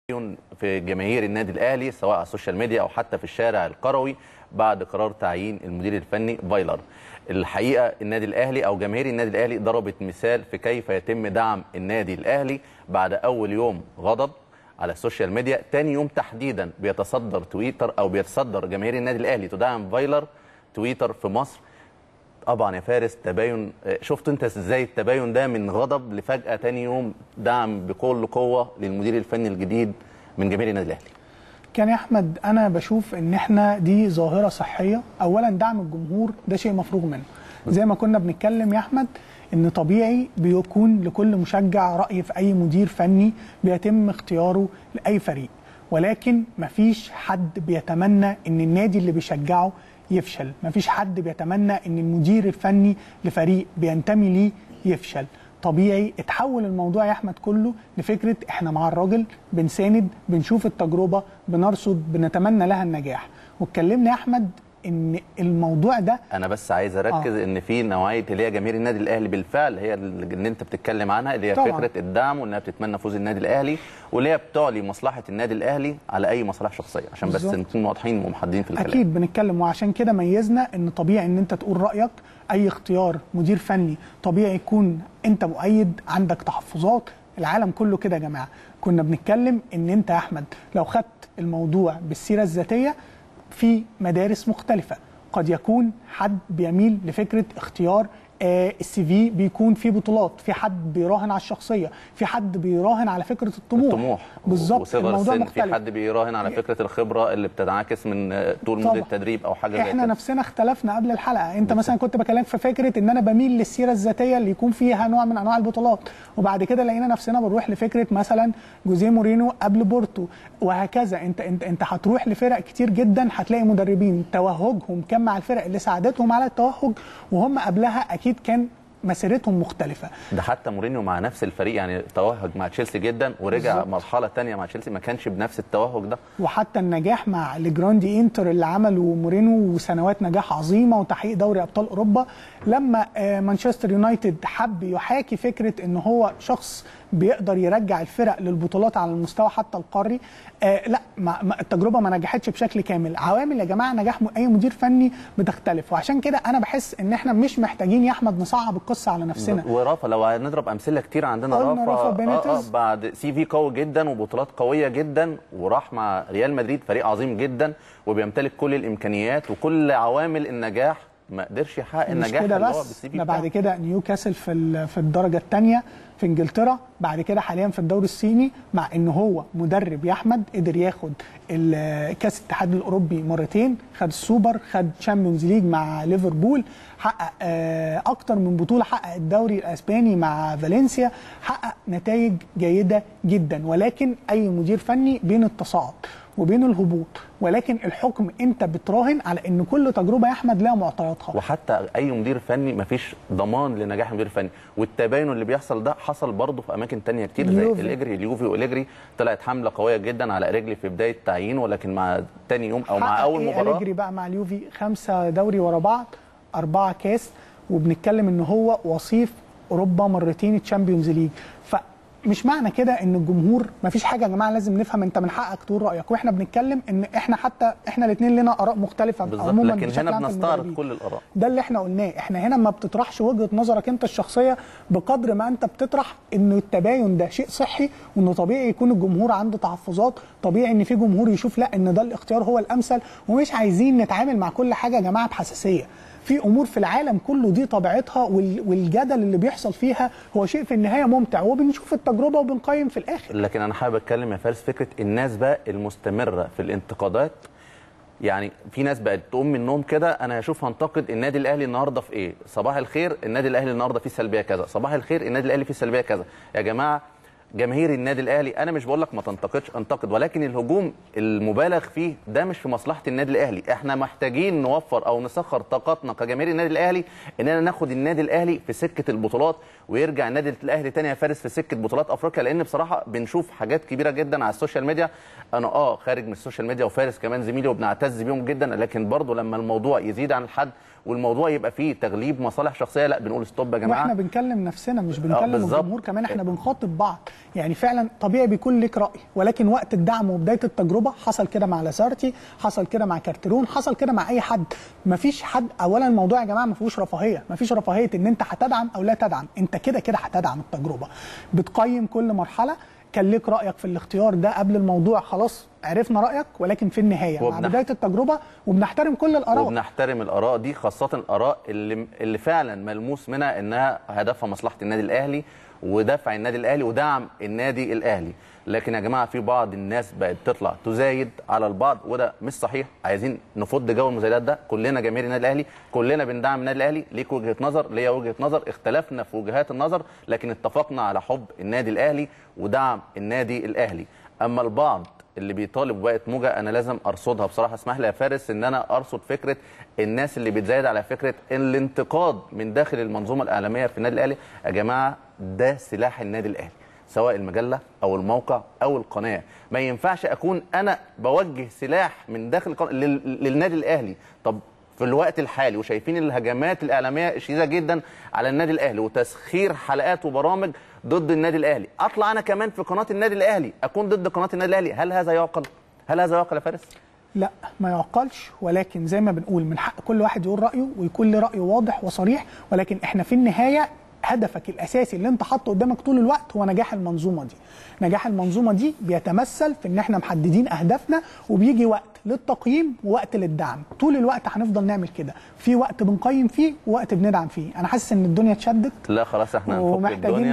في جماهير النادي الاهلي سواء على السوشيال ميديا او حتى في الشارع القروي بعد قرار تعيين المدير الفني فايلر الحقيقه النادي الاهلي او جماهير النادي الاهلي ضربت مثال في كيف يتم دعم النادي الاهلي بعد اول يوم غضب على السوشيال ميديا تاني يوم تحديدا بيتصدر تويتر او بيتصدر جماهير النادي الاهلي تدعم فايلر تويتر في مصر طبعا يا فارس تباين شفت انت ازاي التباين ده من غضب لفجاه تاني يوم دعم بكل قوه للمدير الفني الجديد من جماهير النادي الاهلي كان يا احمد انا بشوف ان احنا دي ظاهره صحيه اولا دعم الجمهور ده شيء مفروغ منه زي ما كنا بنتكلم يا احمد ان طبيعي بيكون لكل مشجع راي في اي مدير فني بيتم اختياره لاي فريق ولكن مفيش حد بيتمنى ان النادي اللي بيشجعه يفشل مفيش حد بيتمنى ان المدير الفني لفريق بينتمي ليه يفشل طبيعي اتحول الموضوع يا احمد كله لفكره احنا مع الراجل بنساند بنشوف التجربه بنرصد بنتمنى لها النجاح واتكلمنا يا احمد ان الموضوع ده انا بس عايز اركز آه. ان في نوعيه اللي هي جماهير النادي الاهلي بالفعل هي اللي انت بتتكلم عنها اللي هي طبعاً. فكره الدعم وانها بتتمنى فوز النادي الاهلي واللي هي بتعلي مصلحه النادي الاهلي على اي مصلحه شخصيه عشان بس بالظبط. نكون واضحين ومحددين في الكلام اكيد بنتكلم وعشان كده ميزنا ان طبيعي ان انت تقول رايك اي اختيار مدير فني طبيعي يكون انت مؤيد عندك تحفظات العالم كله كده يا جماعه كنا بنتكلم ان انت يا احمد لو خدت الموضوع بالسيره الذاتيه في مدارس مختلفه قد يكون حد بيميل لفكره اختيار آه، السي في بيكون فيه بطولات في حد بيراهن على الشخصيه في حد بيراهن على فكره الطموح الطموح بالظبط وصغر الموضوع السن في مختلف حد بيراهن على فكره الخبره اللي بتنعكس من آه، طول مده طبعاً. التدريب او حاجه زي احنا كده نفسنا اختلفنا قبل الحلقه انت مثلا كنت بكلمك في فكره ان انا بميل للسيره الذاتيه اللي يكون فيها نوع من انواع البطولات وبعد كده لقينا نفسنا بنروح لفكره مثلا جوزيه مورينو قبل بورتو وهكذا انت انت انت هتروح لفرق كتير جدا هتلاقي مدربين توهجهم كان مع الفرق اللي ساعدتهم على التوهج وهم قبلها اكيد كان مسيرتهم مختلفه ده حتى مورينيو مع نفس الفريق يعني توهج مع تشيلسي جدا ورجع بالظبط. مرحله تانية مع تشيلسي ما كانش بنفس التوهج ده وحتى النجاح مع الجراندي انتر اللي عمله مورينو وسنوات نجاح عظيمه وتحقيق دوري ابطال اوروبا لما آه، مانشستر يونايتد حب يحاكي فكره ان هو شخص بيقدر يرجع الفرق للبطولات على المستوى حتى القاري آه لا ما ما التجربه ما نجحتش بشكل كامل عوامل يا جماعه نجاح م- اي مدير فني بتختلف وعشان كده انا بحس ان احنا مش محتاجين يا احمد نصعب القصه على نفسنا ورافا لو هنضرب امثله كتير عندنا قلنا رافا, رافا آه بينيتز. آه بعد سي في قوي جدا وبطولات قويه جدا وراح مع ريال مدريد فريق عظيم جدا وبيمتلك كل الامكانيات وكل عوامل النجاح ما قدرش يحقق مش النجاح كده اللي هو بس بالسي في ده بعد بتاعه. كده نيوكاسل في ال- في الدرجه الثانيه في انجلترا بعد كده حاليا في الدوري الصيني مع ان هو مدرب يا احمد قدر ياخد ال- كاس الاتحاد الاوروبي مرتين خد السوبر خد تشامبيونز ليج مع ليفربول حقق آه، اكتر من بطوله حقق الدوري الاسباني مع فالنسيا حقق نتائج جيده جدا ولكن اي مدير فني بين التصاعد وبين الهبوط ولكن الحكم انت بتراهن على ان كل تجربه يا احمد لها معطياتها وحتى اي مدير فني مفيش ضمان لنجاح المدير الفني والتباين اللي بيحصل ده حصل برضه في اماكن تانية كتير زي اليوفي. الاجري اليوفي والاجري طلعت حمله قويه جدا على رجلي في بدايه تعيين ولكن مع تاني يوم او مع حقق اول إيه مباراه أليجري بقى مع اليوفي خمسة دوري ورا بعض أربعة كاس وبنتكلم إن هو وصيف أوروبا مرتين الشامبيونز ليج فمش معنى كده ان الجمهور مفيش حاجه يا جماعه لازم نفهم انت من حقك تقول رايك واحنا بنتكلم ان احنا حتى احنا الاثنين لنا اراء مختلفه بالظبط عموما لكن بشكل هنا عام في بنستعرض المدربين. كل الاراء ده اللي احنا قلناه احنا هنا ما بتطرحش وجهه نظرك انت الشخصيه بقدر ما انت بتطرح ان التباين ده شيء صحي وانه طبيعي يكون الجمهور عنده تحفظات طبيعي ان في جمهور يشوف لا ان ده الاختيار هو الامثل ومش عايزين نتعامل مع كل حاجه يا جماعه بحساسيه في امور في العالم كله دي طبيعتها وال- والجدل اللي بيحصل فيها هو شيء في النهايه ممتع وبنشوف التجربه وبنقيم في الاخر لكن انا حابب اتكلم يا فارس فكره الناس بقى المستمره في الانتقادات يعني في ناس بقت تقوم من النوم كده انا هشوف هنتقد النادي الاهلي النهارده في ايه صباح الخير النادي الاهلي النهارده فيه سلبيه كذا صباح الخير النادي الاهلي فيه سلبيه كذا يا جماعه جماهير النادي الاهلي انا مش بقول لك ما تنتقدش انتقد ولكن الهجوم المبالغ فيه ده مش في مصلحه النادي الاهلي احنا محتاجين نوفر او نسخر طاقتنا كجماهير النادي الاهلي اننا ناخد النادي الاهلي في سكه البطولات ويرجع النادي الاهلي تاني يا فارس في سكه بطولات افريقيا لان بصراحه بنشوف حاجات كبيره جدا على السوشيال ميديا انا اه خارج من السوشيال ميديا وفارس كمان زميلي وبنعتز بيهم جدا لكن برضه لما الموضوع يزيد عن الحد والموضوع يبقى فيه تغليب مصالح شخصيه لا بنقول ستوب يا جماعه واحنا بنكلم نفسنا مش بنكلم بالظبط. الجمهور كمان احنا بنخاطب بعض يعني فعلا طبيعي بيكون لك راي ولكن وقت الدعم وبدايه التجربه حصل كده مع لاسارتي حصل كده مع كارترون حصل كده مع اي حد مفيش حد اولا الموضوع يا جماعه ما فيهوش رفاهيه مفيش رفاهيه ان انت هتدعم او لا تدعم انت كده كده هتدعم التجربه بتقيم كل مرحله كان ليك رايك في الاختيار ده قبل الموضوع خلاص عرفنا رايك ولكن في النهايه مع وبنح- بدايه التجربه وبنحترم كل الاراء وبنحترم الاراء دي خاصه الاراء اللي اللي فعلا ملموس منها انها هدفها مصلحه النادي الاهلي ودفع النادي الاهلي ودعم النادي الاهلي لكن يا جماعه في بعض الناس بقت تطلع تزايد على البعض وده مش صحيح عايزين نفض جو المزايدات ده كلنا جماهير النادي الاهلي كلنا بندعم النادي الاهلي ليك وجهه نظر ليا وجهه نظر اختلفنا في وجهات النظر لكن اتفقنا على حب النادي الاهلي ودعم النادي الاهلي اما البعض اللي بيطالب بوقت موجة انا لازم ارصدها بصراحه اسمح لي يا فارس ان انا ارصد فكره الناس اللي بتزايد على فكره الانتقاد من داخل المنظومه الاعلاميه في النادي الاهلي يا جماعه ده سلاح النادي الاهلي سواء المجله او الموقع او القناه ما ينفعش اكون انا بوجه سلاح من داخل القناة لل- للنادي الاهلي طب في الوقت الحالي وشايفين الهجمات الاعلاميه الشديده جدا على النادي الاهلي وتسخير حلقات وبرامج ضد النادي الاهلي اطلع انا كمان في قناه النادي الاهلي اكون ضد قناه النادي الاهلي هل هذا يعقل هل هذا يعقل يا فارس لا ما يعقلش ولكن زي ما بنقول من حق كل واحد يقول رايه ويكون له راي واضح وصريح ولكن احنا في النهايه هدفك الاساسي اللي انت حاطه قدامك طول الوقت هو نجاح المنظومه دي نجاح المنظومه دي بيتمثل في ان احنا محددين اهدافنا وبيجي وقت للتقييم ووقت للدعم طول الوقت هنفضل نعمل كده في وقت بنقيم فيه ووقت بندعم فيه انا حاسس ان الدنيا اتشدت لا خلاص احنا هنفك ومحتاجين الدنيا